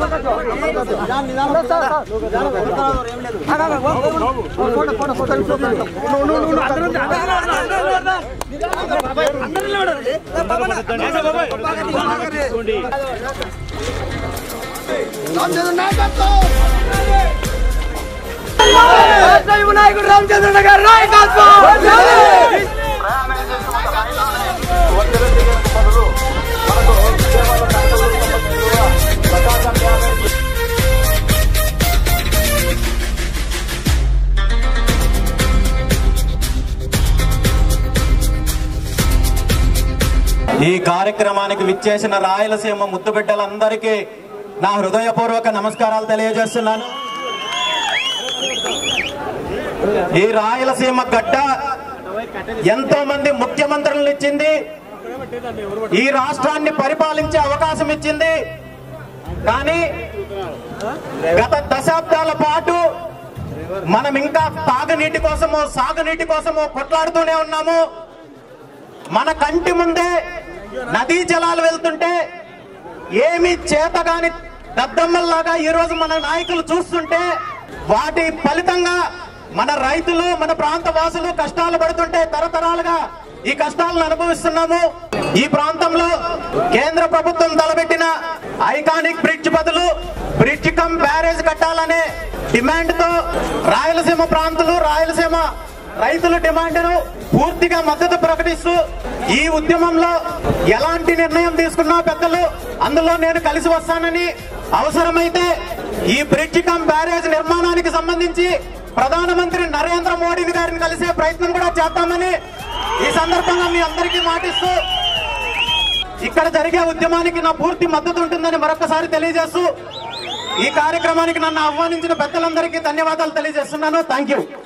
వినాయకుడు రామచంద్ర గారు నాయకత్వం ఈ కార్యక్రమానికి విచ్చేసిన రాయలసీమ ముద్దుబిడ్డలందరికీ నా హృదయపూర్వక నమస్కారాలు తెలియజేస్తున్నాను ఈ రాయలసీమ గడ్డ ఎంతో మంది ముఖ్యమంత్రులను ఇచ్చింది ఈ రాష్ట్రాన్ని పరిపాలించే అవకాశం ఇచ్చింది కానీ గత దశాబ్దాల పాటు మనం ఇంకా తాగునీటి కోసమో సాగునీటి కోసమో కొట్లాడుతూనే ఉన్నాము మన కంటి ముందే నదీ జలాలు వెళ్తుంటే ఏమి చేతగాని దద్దమ్మల్లాగా ఈ రోజు మన నాయకులు చూస్తుంటే వాటి ఫలితంగా మన రైతులు మన ప్రాంత వాసులు కష్టాలు పడుతుంటే తరతరాలుగా ఈ కష్టాలను అనుభవిస్తున్నాము ఈ ప్రాంతంలో కేంద్ర ప్రభుత్వం తలబెట్టిన ఐకానిక్ బ్రిడ్జ్ బదులు బ్రిడ్జ్ కమ్ బ్యారేజ్ కట్టాలనే డిమాండ్ తో రాయలసీమ ప్రాంతాలు రాయలసీమ రైతుల డిమాండ్ను పూర్తిగా మద్దతు ప్రకటిస్తూ ఈ ఉద్యమంలో ఎలాంటి నిర్ణయం తీసుకున్నా పెద్దలు అందులో నేను కలిసి వస్తానని అవసరమైతే ఈ బ్రిడ్జ్ కమ్ బ్యారేజ్ నిర్మాణానికి సంబంధించి ప్రధానమంత్రి నరేంద్ర మోడీ గారిని కలిసే ప్రయత్నం కూడా చేద్దామని ఈ సందర్భంగా మీ అందరికీ మాటిస్తూ ఇక్కడ జరిగే ఉద్యమానికి నా పూర్తి మద్దతు ఉంటుందని మరొకసారి తెలియజేస్తూ ఈ కార్యక్రమానికి నన్ను ఆహ్వానించిన పెద్దలందరికీ ధన్యవాదాలు తెలియజేస్తున్నాను థ్యాంక్ యూ